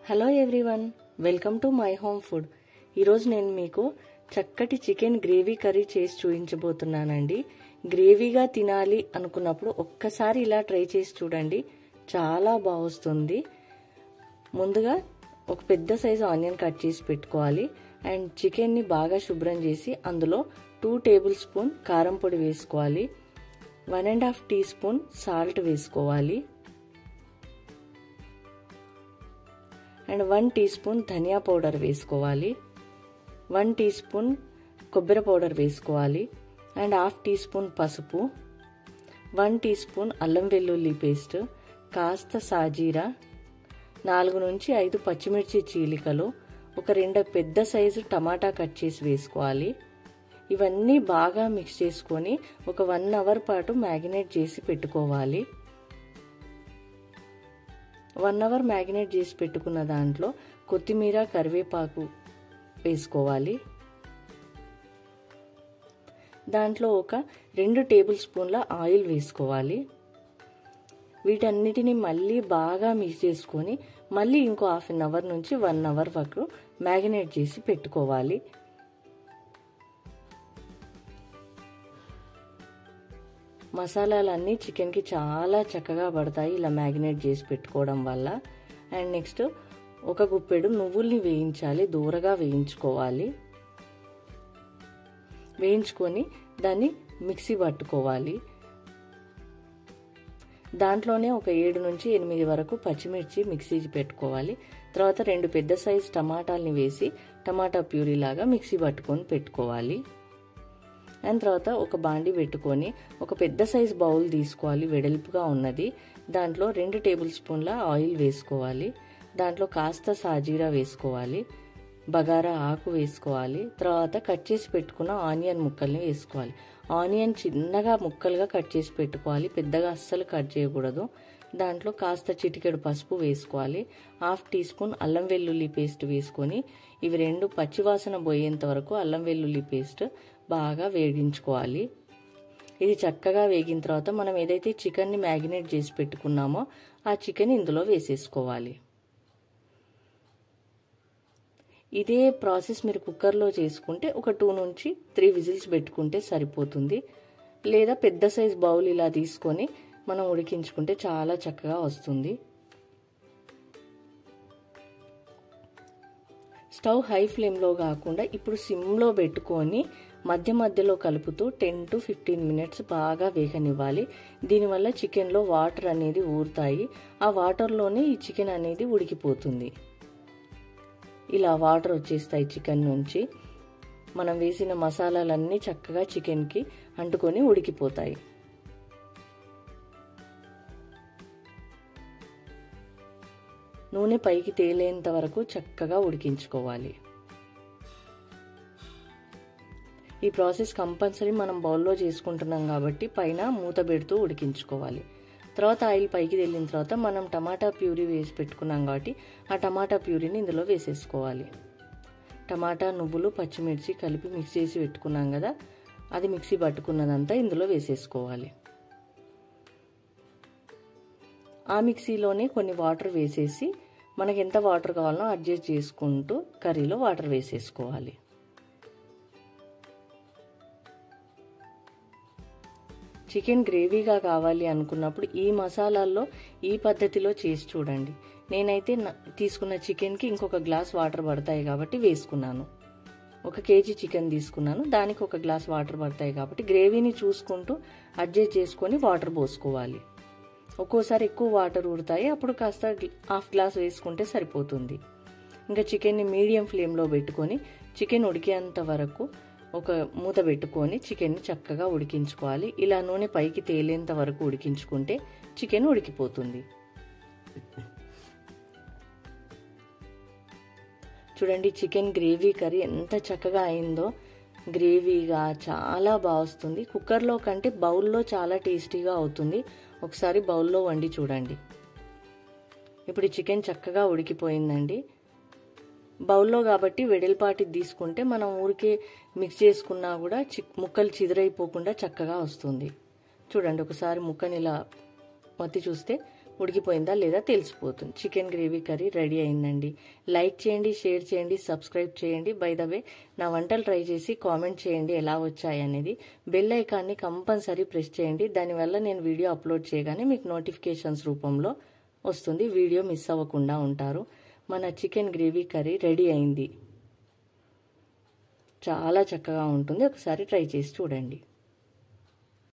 hello everyone welcome to my home food ఈరోజు నేను మీకు చక్కటి చికెన్ గ్రేవీ కర్రీ చేసి చూపించబోతున్నానండి గ్రేవీగా తినాలి అనుకున్నప్పుడు ఒక్కసారి ఇలా ట్రై చేసి చూడండి చాలా బాగొస్తుంది ముందుగా ఒక పెద్ద సైజు ఆనియన్ కట్ చేసి పెట్టుకోవాలి అండ్ చికెన్ని బాగా శుభ్రం చేసి అందులో టూ టేబుల్ స్పూన్ కారం పొడి వేసుకోవాలి one and half teaspoon salt వేసుకోవాలి అండ్ వన్ టీ స్పూన్ ధనియా పౌడర్ వేసుకోవాలి వన్ టీ స్పూన్ కొబ్బరి పౌడర్ వేసుకోవాలి అండ్ హాఫ్ టీ స్పూన్ పసుపు వన్ టీ స్పూన్ అల్లం వెల్లుల్లి పేస్ట్ కాస్త సాజీరా నాలుగు నుంచి ఐదు పచ్చిమిర్చి చీలికలు ఒక రెండు పెద్ద సైజు టమాటా కట్ చేసి వేసుకోవాలి ఇవన్నీ బాగా మిక్స్ చేసుకొని ఒక వన్ అవర్ పాటు మ్యాగినేట్ చేసి పెట్టుకోవాలి వన్ అవర్ మ్యాగినేట్ చేసి పెట్టుకున్న దాంట్లో కొత్తిమీర కరివేపాకు వేసుకోవాలి దాంట్లో ఒక రెండు టేబుల్ స్పూన్ల ఆయిల్ వేసుకోవాలి వీటన్నిటిని మళ్ళీ బాగా మిక్స్ చేసుకొని మళ్ళీ ఇంకో హాఫ్ అన్ అవర్ నుంచి వన్ అవర్ వరకు మ్యాగినేట్ చేసి పెట్టుకోవాలి మసాలాలన్నీ చికెన్కి చాలా చక్కగా పడతాయి ఇలా మ్యాగినేట్ చేసి పెట్టుకోవడం వల్ల అండ్ నెక్స్ట్ ఒక గుప్పెడు నువ్వుల్ని వేయించాలి దూరగా వేయించుకోవాలి వేయించుకొని దాన్ని మిక్సీ పట్టుకోవాలి దాంట్లోనే ఒక ఏడు నుంచి ఎనిమిది వరకు పచ్చిమిర్చి మిక్సీ పెట్టుకోవాలి తర్వాత రెండు పెద్ద సైజు టమాటాలని వేసి టమాటా ప్యూరీ లాగా మిక్సీ పట్టుకొని పెట్టుకోవాలి అండ్ తర్వాత ఒక బాండి పెట్టుకొని ఒక పెద్ద సైజు బౌల్ తీసుకోవాలి వెడల్పుగా ఉన్నది దాంట్లో రెండు టేబుల్ స్పూన్ల ఆయిల్ వేసుకోవాలి దాంట్లో కాస్త సాజీరా వేసుకోవాలి బగారా ఆకు వేసుకోవాలి తర్వాత కట్ చేసి పెట్టుకున్న ఆనియన్ ముక్కల్ని వేసుకోవాలి ఆనియన్ చిన్నగా ముక్కలుగా కట్ చేసి పెట్టుకోవాలి పెద్దగా అస్సలు కట్ చేయకూడదు దాంట్లో కాస్త చిటికెడు పసుపు వేసుకోవాలి హాఫ్ టీ స్పూన్ అల్లం వెల్లుల్లి పేస్ట్ వేసుకొని ఇవి రెండు పచ్చివాసన పోయేంత వరకు అల్లం వెల్లుల్లి పేస్ట్ బాగా వేగించుకోవాలి ఇది చక్కగా వేగిన తర్వాత మనం ఏదైతే చికెన్ని మ్యాగినేట్ చేసి పెట్టుకున్నామో ఆ చికెన్ ఇందులో వేసేసుకోవాలి ఇదే ప్రాసెస్ మీరు కుక్కర్లో చేసుకుంటే ఒక టూ నుంచి త్రీ విజిల్స్ పెట్టుకుంటే సరిపోతుంది లేదా పెద్ద సైజ్ బౌల్ ఇలా తీసుకొని మనం ఉడికించుకుంటే చాలా చక్కగా వస్తుంది స్టవ్ హై ఫ్లేమ్లో కాకుండా ఇప్పుడు సిమ్లో పెట్టుకొని మధ్య మధ్యలో కలుపుతూ టెన్ టు ఫిఫ్టీన్ మినిట్స్ బాగా వేగనివ్వాలి దీనివల్ల చికెన్లో వాటర్ అనేది ఊరుతాయి ఆ వాటర్లోనే ఈ చికెన్ అనేది ఉడికిపోతుంది ఇలా వాటర్ వచ్చేస్తాయి చికెన్ నుంచి మనం వేసిన మసాలాలన్నీ చక్కగా చికెన్కి అంటుకొని ఉడికిపోతాయి నూనె పైకి తేలేంత వరకు చక్కగా ఉడికించుకోవాలి ఈ ప్రాసెస్ కంపల్సరీ మనం బౌల్లో చేసుకుంటున్నాం కాబట్టి పైన మూత పెడుతూ ఉడికించుకోవాలి తర్వాత ఆయిల్ పైకి వెళ్ళిన తర్వాత మనం టమాటా ప్యూరీ వేసి పెట్టుకున్నాం కాబట్టి ఆ టమాటా ప్యూరీని ఇందులో వేసేసుకోవాలి టమాటా నువ్వులు పచ్చిమిర్చి కలిపి మిక్స్ చేసి పెట్టుకున్నాం కదా అది మిక్సీ పట్టుకున్నదంతా ఇందులో వేసేసుకోవాలి ఆ మిక్సీలోనే కొన్ని వాటర్ వేసేసి మనకి ఎంత వాటర్ కావాలనో అడ్జస్ట్ చేసుకుంటూ కర్రీలో వాటర్ వేసేసుకోవాలి చికెన్ గ్రేవీగా కావాలి అనుకున్నప్పుడు ఈ మసాలాల్లో ఈ పద్ధతిలో చేసి చూడండి నేనైతే తీసుకున్న చికెన్కి ఇంకొక గ్లాస్ వాటర్ పడతాయి కాబట్టి వేసుకున్నాను ఒక కేజీ చికెన్ తీసుకున్నాను దానికి ఒక గ్లాస్ వాటర్ పడతాయి కాబట్టి గ్రేవీని చూసుకుంటూ అడ్జస్ట్ చేసుకొని వాటర్ పోసుకోవాలి ఒక్కోసారి ఎక్కువ వాటర్ ఉడతాయి అప్పుడు కాస్త హాఫ్ గ్లాస్ వేసుకుంటే సరిపోతుంది ఇంకా చికెన్ని మీడియం ఫ్లేమ్లో పెట్టుకొని చికెన్ ఉడికేంత వరకు ఒక మూత పెట్టుకొని చికెన్ని చక్కగా ఉడికించుకోవాలి ఇలా నూనె పైకి తేలేంత వరకు ఉడికించుకుంటే చికెన్ ఉడికిపోతుంది చూడండి చికెన్ గ్రేవీ కర్రీ ఎంత చక్కగా అయిందో గ్రేవీగా చాలా బాగా వస్తుంది కుక్కర్లో కంటే బౌల్లో చాలా టేస్టీగా అవుతుంది ఒకసారి బౌల్లో వండి చూడండి ఇప్పుడు చికెన్ చక్కగా ఉడికిపోయిందండి బౌల్లో కాబట్టి వెడల్పాటి తీసుకుంటే మనం ఊరికే మిక్స్ చేసుకున్నా కూడా చి ముక్కలు చిదిరైపోకుండా చక్కగా వస్తుంది చూడండి ఒకసారి ముక్కని ఇలా మత్తి చూస్తే ఉడికిపోయిందా లేదా తెలిసిపోతుంది చికెన్ గ్రేవీ కర్రీ రెడీ అయిందండి లైక్ చేయండి షేర్ చేయండి సబ్స్క్రైబ్ చేయండి బై ద వే నా వంటలు ట్రై చేసి కామెంట్ చేయండి ఎలా వచ్చాయి అనేది బెల్ ఐకాన్ని కంపల్సరీ ప్రెస్ చేయండి దానివల్ల నేను వీడియో అప్లోడ్ చేయగానే మీకు నోటిఫికేషన్స్ రూపంలో వస్తుంది వీడియో మిస్ అవ్వకుండా ఉంటారు మన చికెన్ గ్రేవీ కర్రీ రెడీ అయింది చాలా చక్కగా ఉంటుంది ఒకసారి ట్రై చేసి చూడండి